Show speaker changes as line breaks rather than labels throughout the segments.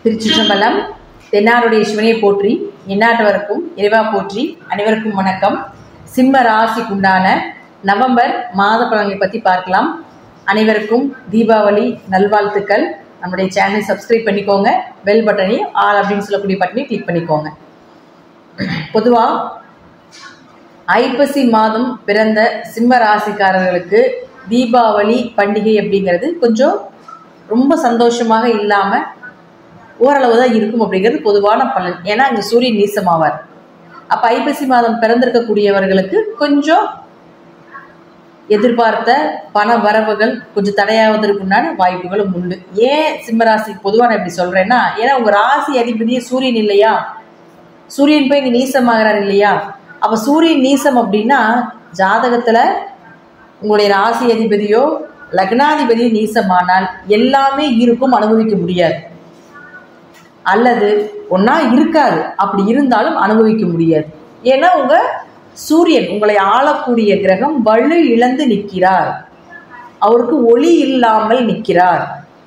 திருச்சிற்றம்பலம் தென்னாருடைய சிவனையை போற்றி எந்நாட்டவருக்கும் இறைவா போற்றி அனைவருக்கும் வணக்கம் சிம்ம ராசிக்குண்டான நவம்பர் மாத பலன்களை பற்றி பார்க்கலாம் அனைவருக்கும் தீபாவளி நல்வாழ்த்துக்கள் நம்முடைய சேனலை சப்ஸ்கிரைப் பண்ணிக்கோங்க பெல் பட்டனையும் ஆல் அப்படின்னு சொல்லக்கூடிய பட்டனையும் கிளிக் பண்ணிக்கோங்க பொதுவாக ஐப்பசி மாதம் பிறந்த சிம்ம ராசிக்காரர்களுக்கு தீபாவளி பண்டிகை அப்படிங்கிறது கொஞ்சம் ரொம்ப சந்தோஷமாக இல்லாமல் ஓரளவு தான் இருக்கும் அப்படிங்கிறது பொதுவான பலன் ஏன்னா அங்கே சூரியன் நீசமாவார் அப்போ ஐப்பசி மாதம் பிறந்திருக்கக்கூடியவர்களுக்கு கொஞ்சம் எதிர்பார்த்த பண வரவுகள் கொஞ்சம் தடையாவதற்குண்டான வாய்ப்புகளும் உண்டு ஏன் சிம்மராசிக்கு பொதுவாக நான் இப்படி சொல்கிறேன்னா ஏன்னா உங்கள் ராசி அதிபதியே சூரியன் இல்லையா சூரியன் போய் இங்கே நீசமாகிறார் இல்லையா அப்போ சூரியன் நீசம் அப்படின்னா ஜாதகத்தில் உங்களுடைய ராசி அதிபதியோ லக்னாதிபதியோ நீசமானால் எல்லாமே இருக்கும் அனுபவிக்க முடியாது அல்லது ஒன்றா இருக்காது அப்படி இருந்தாலும் அனுபவிக்க முடியாது ஏன்னா உங்கள் சூரியன் உங்களை ஆளக்கூடிய கிரகம் வலு இழந்து நிற்கிறார் அவருக்கு ஒளி இல்லாமல் நிற்கிறார்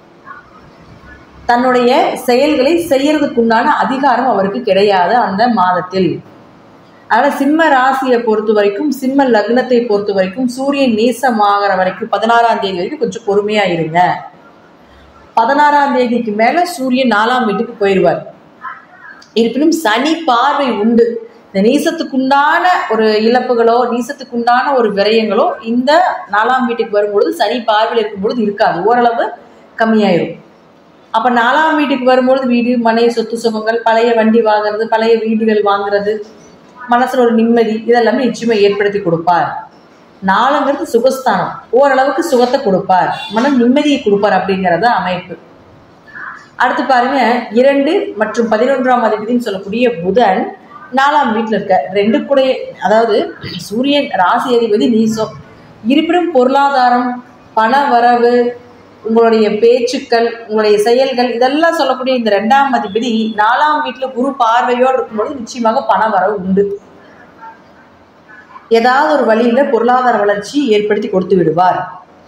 தன்னுடைய செயல்களை செய்யறதுக்குண்டான அதிகாரம் அவருக்கு கிடையாது அந்த மாதத்தில் அதனால் சிம்ம ராசியை பொறுத்த வரைக்கும் சிம்ம லக்னத்தை பொறுத்த வரைக்கும் சூரியன் நீசமாகிற வரைக்கும் பதினாறாம் தேதி வரைக்கும் கொஞ்சம் பொறுமையாக இருங்க பதினாறாம் தேதிக்கு மேலே சூரியன் நாலாம் வீட்டுக்கு போயிடுவார் இருப்பினும் சனி பார்வை உண்டு இந்த நீசத்துக்குண்டான ஒரு இழப்புகளோ நீசத்துக்குண்டான ஒரு விரயங்களோ இந்த நாலாம் வீட்டுக்கு வரும்பொழுது சனி பார்வையில் இருக்கும்பொழுது இருக்காது ஓரளவு கம்மியாயிரும் அப்போ நாலாம் வீட்டுக்கு வரும்பொழுது வீடு மனை சொத்து சுகங்கள் பழைய வண்டி வாங்குறது பழைய வீடுகள் வாங்குறது மனசில் ஒரு நிம்மதி இதெல்லாமே நிச்சயமாக ஏற்படுத்தி கொடுப்பார் நாலுங்கிறது சுகஸ்தானம் ஓரளவுக்கு சுகத்தை கொடுப்பார் மன நிம்மதியை கொடுப்பார் அப்படிங்கிறத அமைப்பு அடுத்து பாருங்க இரண்டு மற்றும் பதினொன்றாம் அதிபதினு சொல்லக்கூடிய புதன் நாலாம் வீட்டில் இருக்க ரெண்டு கூட அதாவது சூரியன் ராசி அதிபதி நீசம் இருப்பினும் பொருளாதாரம் பண வரவு உங்களுடைய பேச்சுக்கள் உங்களுடைய செயல்கள் இதெல்லாம் சொல்லக்கூடிய இந்த ரெண்டாம் அதிபதி நாலாம் வீட்டில் குரு பார்வையோடு இருக்கும்பொழுது நிச்சயமாக பண வரவு உண்டு ஏதாவது ஒரு வழியில் பொருளாதார வளர்ச்சி ஏற்படுத்தி கொடுத்து விடுவார்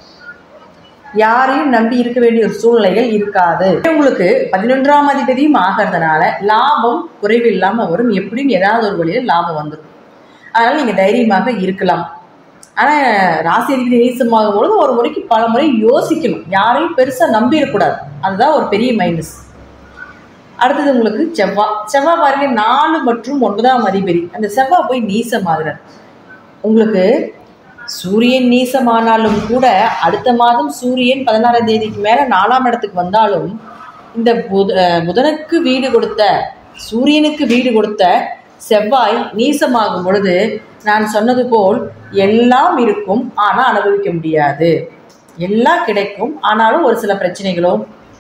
யாரையும் நம்பி இருக்க வேண்டிய ஒரு சூழ்நிலைகள் இருக்காது உங்களுக்கு பதினொன்றாம் அதிபதியும் ஆகிறதுனால லாபம் குறைவில்லாமல் வரும் எப்படியும் ஏதாவது ஒரு வழியில் லாபம் வந்துடும் அதனால் நீங்கள் தைரியமாக இருக்கலாம் ஆனால் ராசி அதிபதி நீசமாகும் பொழுது ஒரு முறைக்கு பல முறை யோசிக்கணும் யாரையும் பெருசாக நம்பிடக்கூடாது அதுதான் ஒரு பெரிய மைனஸ் அடுத்தது உங்களுக்கு செவ்வாய் செவ்வாய் பாருங்க நாலு மற்றும் ஒன்பதாம் அதிபதி அந்த செவ்வாய் போய் நீசமாகிறார் உங்களுக்கு சூரியன் நீசமானாலும் கூட அடுத்த மாதம் சூரியன் பதினாறாம் தேதிக்கு மேலே நாலாம் இடத்துக்கு வந்தாலும் இந்த புத புதனுக்கு வீடு கொடுத்த சூரியனுக்கு வீடு கொடுத்த செவ்வாய் நீசமாகும் பொழுது நான் சொன்னது போல் எல்லாம் இருக்கும் ஆனால் அனுபவிக்க முடியாது எல்லாம் கிடைக்கும் ஆனாலும் ஒரு சில பிரச்சனைகளோ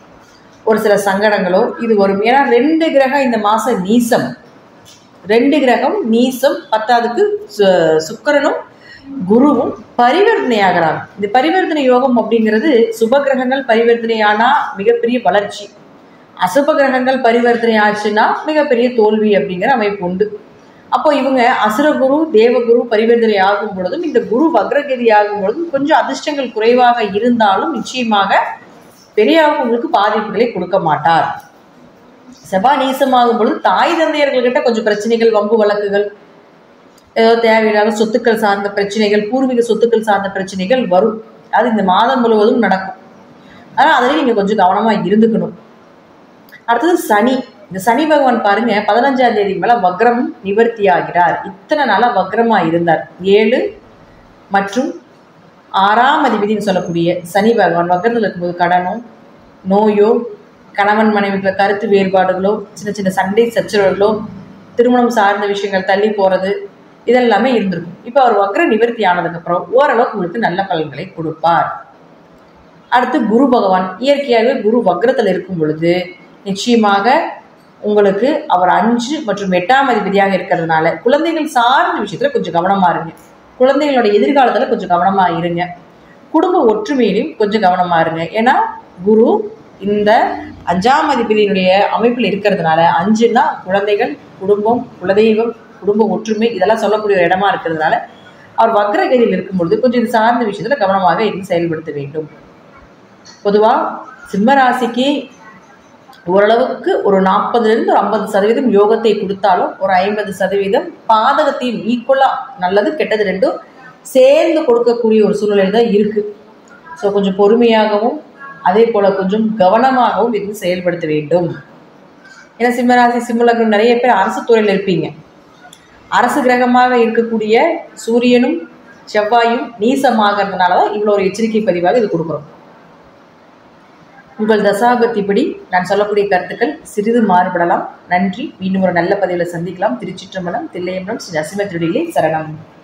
ஒரு சில சங்கடங்களோ இது வரும் ஏன்னா ரெண்டு கிரகம் இந்த மாதம் நீசம் ரெண்டு கிரகம் நீசம் பத்தாவதுக்கு சுக்கரனும் குருவும் பரிவர்த்தனை ஆகிறாங்க இந்த பரிவர்த்தனை யோகம் அப்படிங்கிறது சுப கிரகங்கள் பரிவர்த்தனை ஆனால் மிகப்பெரிய வளர்ச்சி அசுப கிரகங்கள் பரிவர்த்தனை ஆச்சுன்னா மிகப்பெரிய தோல்வி அப்படிங்கிற அமைப்பு உண்டு அப்போ இவங்க அசுரகுரு தேவகுரு பரிவர்த்தனை ஆகும் பொழுதும் இந்த குரு வக்ரகதி ஆகும் பொழுதும் கொஞ்சம் அதிர்ஷ்டங்கள் குறைவாக இருந்தாலும் நிச்சயமாக பெரிய உங்களுக்கு பாதிப்புகளை கொடுக்க மாட்டார் செவ்வாய் நீசமாகும் பொழுது தாய் தந்தையர்கள்கிட்ட கொஞ்சம் பிரச்சனைகள் வம்பு வழக்குகள் ஏதோ தேவையில்லாத சொத்துக்கள் சார்ந்த பிரச்சனைகள் பூர்வீக சொத்துக்கள் சார்ந்த பிரச்சனைகள் வரும் அது இந்த மாதம் முழுவதும் நடக்கும் ஆனால் அதில் நீங்கள் கொஞ்சம் கவனமாக இருந்துக்கணும் அடுத்தது சனி இந்த சனி பகவான் பாருங்க பதினஞ்சாம் தேதி மேலே வக்ரம் நிவர்த்தி ஆகிறார் இத்தனை நாளாக வக்ரமாக இருந்தார் ஏழு மற்றும் ஆறாம் அதிபதினு சொல்லக்கூடிய சனி பகவான் வக்ரத்தில் இருக்கும்போது கடனோ நோயோ கணவன் மனைவிக்குள்ள கருத்து வேறுபாடுகளோ சின்ன சின்ன சண்டை சச்சரவுகளோ திருமணம் சார்ந்த விஷயங்கள் தள்ளி போகிறது இதெல்லாமே இருந்திருக்கும் இப்போ அவர் வக்ர நிவர்த்தி ஆனதுக்கப்புறம் ஓரளவுக்கு உங்களுக்கு நல்ல பலன்களை கொடுப்பார் அடுத்து குரு பகவான் இயற்கையாகவே குரு வக்ரத்தில் இருக்கும் பொழுது நிச்சயமாக உங்களுக்கு அவர் அஞ்சு மற்றும் எட்டாம் அதிபதியாக இருக்கிறதுனால குழந்தைகள் சார்ந்த விஷயத்தில் கொஞ்சம் கவனமாக இருங்க குழந்தைகளோட எதிர்காலத்தில் கொஞ்சம் கவனமாக இருங்க குடும்ப ஒற்றுமையிலையும் கொஞ்சம் கவனமாக இருங்க ஏன்னா குரு இந்த அஞ்சாம் அதிபதியினுடைய அமைப்பில் இருக்கிறதுனால அஞ்சுன்னா குழந்தைகள் குடும்பம் குலதெய்வம் குடும்ப ஒற்றுமை இதெல்லாம் சொல்லக்கூடிய ஒரு இடமா இருக்கிறதுனால அவர் வக்ரகதியில் இருக்கும்பொழுது கொஞ்சம் இது சார்ந்த விஷயத்தில் கவனமாக இருந்து செயல்படுத்த வேண்டும் பொதுவாக சிம்ம ராசிக்கு ஓரளவுக்கு ஒரு நாற்பதுலேருந்து ஒரு ஐம்பது சதவீதம் யோகத்தை கொடுத்தாலும் ஒரு ஐம்பது சதவீதம் பாதகத்தையும் ஈக்குவலாக நல்லது கெட்டது ரெண்டும் சேர்ந்து கொடுக்கக்கூடிய ஒரு சூழ்நிலை தான் இருக்குது ஸோ கொஞ்சம் பொறுமையாகவும் அதே போல் கொஞ்சம் கவனமாகவும் இருந்து செயல்படுத்த வேண்டும் ஏன்னா சிம்மராசி சிம்மலக்னம் நிறைய பேர் அரசு துறையில் இருப்பீங்க அரசு கிரகமாக இருக்கக்கூடிய சூரியனும் செவ்வாயும் நீசமாகிறதுனால தான் இவ்வளோ ஒரு எச்சரிக்கை பதிவாக இது கொடுக்குறோம் உங்கள் தசாபத்திப்படி நான் சொல்லக்கூடிய கருத்துக்கள் சிறிது மாறுபடலாம் நன்றி மீண்டும் ஒரு நல்ல பதிவில் சந்திக்கலாம் திருச்சிற்றம்பலம் தில்லையம்பலம் ஸ்ரீ நரசிம்ம திருடிலே சரணம்